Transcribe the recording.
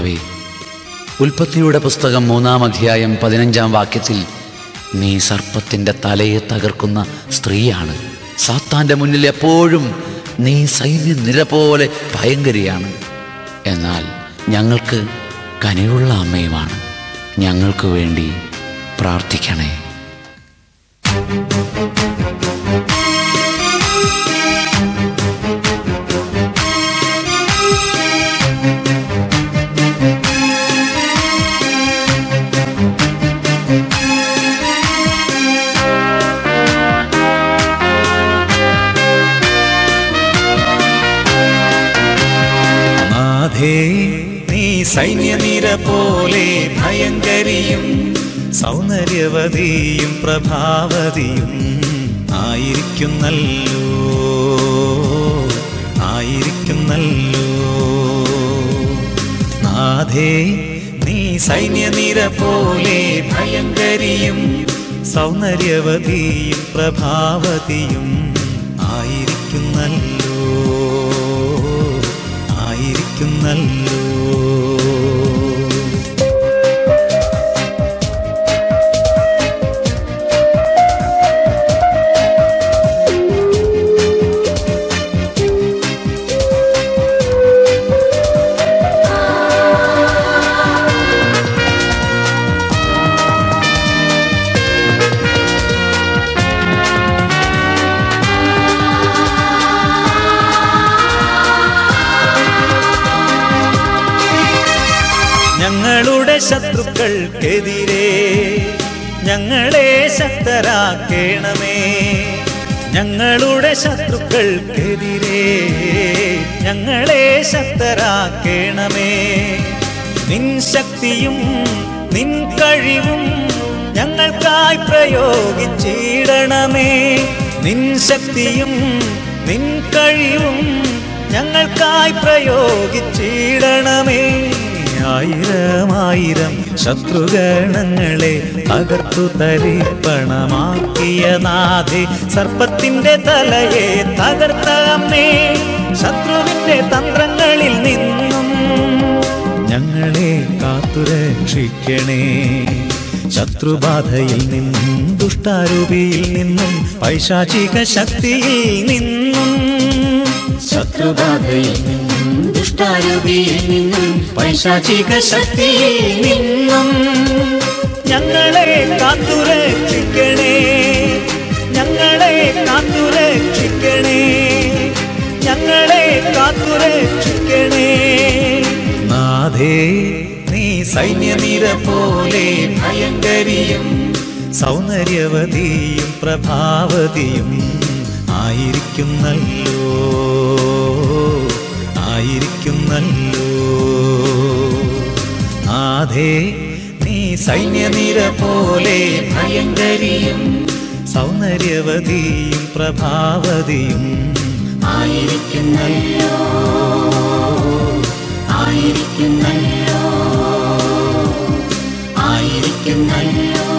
കർത്താവേ ഉൽപ്പത്തിയുടെ പുസ്തകം മൂന്നാം അധ്യായം പതിനഞ്ചാം വാക്യത്തിൽ നീ സർപ്പത്തിൻ്റെ തലയെ തകർക്കുന്ന സ്ത്രീയാണ് സാത്താൻ്റെ മുന്നിൽ എപ്പോഴും നീ സൈന്യ നിര പോലെ ഭയങ്കരിയാണ് എന്നാൽ ഞങ്ങൾക്ക് കനിവുള്ള അമ്മയുമാണ് ഞങ്ങൾക്ക് വേണ്ടി പ്രാർത്ഥിക്കണേ നാഥേ നീ സൈന്യനിര പോലെ ഭയങ്കരിയും സൗന്ദര്യവതിയും പ്രഭാവതിയും ആയിരിക്കുന്നല്ലോ ആയിരിക്കുന്നല്ലോ നാഥേ നീ സൈന്യനിര പോലെ ഭയങ്കരിയും സൗന്ദര്യവതിയും പ്രഭാവതിയും ആയിരിക്കുന്നല്ലോ ആയിരിക്കുന്നല്ലോ ഞങ്ങളുടെ ശത്രുക്കൾക്കെതിരെ ഞങ്ങളെ ശക്തരാക്കേണമേ ഞങ്ങളുടെ ശത്രുക്കൾക്കെതിരെ ഞങ്ങളെ ശക്തരാക്കേണമേ നിൻ ശക്തിയും നിൻ കഴിവും ഞങ്ങൾക്കായി പ്രയോഗിച്ചിടണമേ നിൻ ശക്തിയും നിൻ കഴിവും ഞങ്ങൾക്കായി പ്രയോഗിച്ചിടണമേ ആയിരം ആയിരം ശത്രുഗണങ്ങളെ തകർത്തു തരിപ്പണമാക്കിയ നാഥേ സർപ്പത്തിന്റെ തലയെ തകർത്ത അമ്മേ ശത്രുവിന്റെ തന്ത്രങ്ങളിൽ നിന്നും ഞങ്ങളെ കാത്തുരക്ഷിക്കണേ ശത്രുബാധയിൽ നിന്നും ദുഷ്ടാരൂപിയിൽ നിന്നും പൈശാചിക ശക്തിയിൽ നിന്നും ശത്രുബാധയിൽ നിന്നും ദുഷ്ടാരൂപിയിൽ നിന്നും പൈശാചിക ശക്തിയിൽ നിന്നും ഞങ്ങളെ കാത്തുരക്ഷിക്കണേ ഞങ്ങളെ കാത്തുരക്ഷിക്കണേ ഞങ്ങളെ കാത്തുരക്ഷിക്കണേ നാഥേ നീ സൈന്യനിര പോലെ ഭയങ്കരിയും സൗന്ദര്യവതിയും പ്രഭാവതിയും ആയിരിക്കുന്നല്ലോ ആയിരിക്കുന്നല്ലോ നാഥേ നീ സൈന്യനിര പോലെ ഭയങ്കരിയും സൗന്ദര്യവതിയും പ്രഭാവതിയും ആയിരിക്കുന്നല്ലോ ആയിരിക്കുന്നല്ലോ ആയിരിക്കുന്നല്ലോ